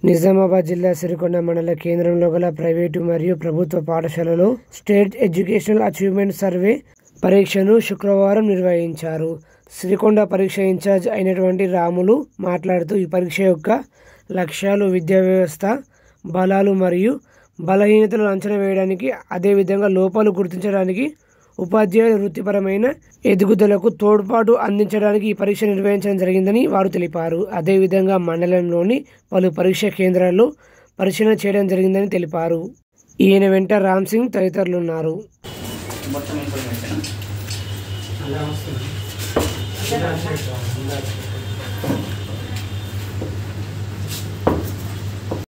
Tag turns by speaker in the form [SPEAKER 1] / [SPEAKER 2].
[SPEAKER 1] నిజామాబాద్ జిల్లా సిరికొండ మండల కేంద్రంలో గల ప్రైవేటు మరియు ప్రభుత్వ పాఠశాలలో స్టేట్ ఎడ్యుకేషనల్ అచీవ్మెంట్ సర్వే పరీక్షను శుక్రవారం నిర్వహించారు సిరికొండ పరీక్ష ఇన్ఛార్జ్ అయినటువంటి రాములు మాట్లాడుతూ ఈ పరీక్ష యొక్క లక్ష్యాలు విద్యా వ్యవస్థ బలాలు మరియు బలహీనతలను అంచనా వేయడానికి అదేవిధంగా లోపాలు గుర్తించడానికి ఉపాధ్యాయుల వృత్తిపరమైన ఎదుగుదలకు తోడ్పాటు అందించడానికి ఈ పరీక్ష నిర్వహించడం జరిగిందని వారు తెలిపారు అదేవిధంగా మండలంలోని పలు పరీక్ష కేంద్రాల్లో పరిశీలన చేయడం జరిగిందని తెలిపారు ఈయన వెంట రామ్ సింగ్ తదితరులు ఉన్నారు
[SPEAKER 2] మొత్తం ఇన్ఫర్మేషన్
[SPEAKER 3] అలా వస్తుంది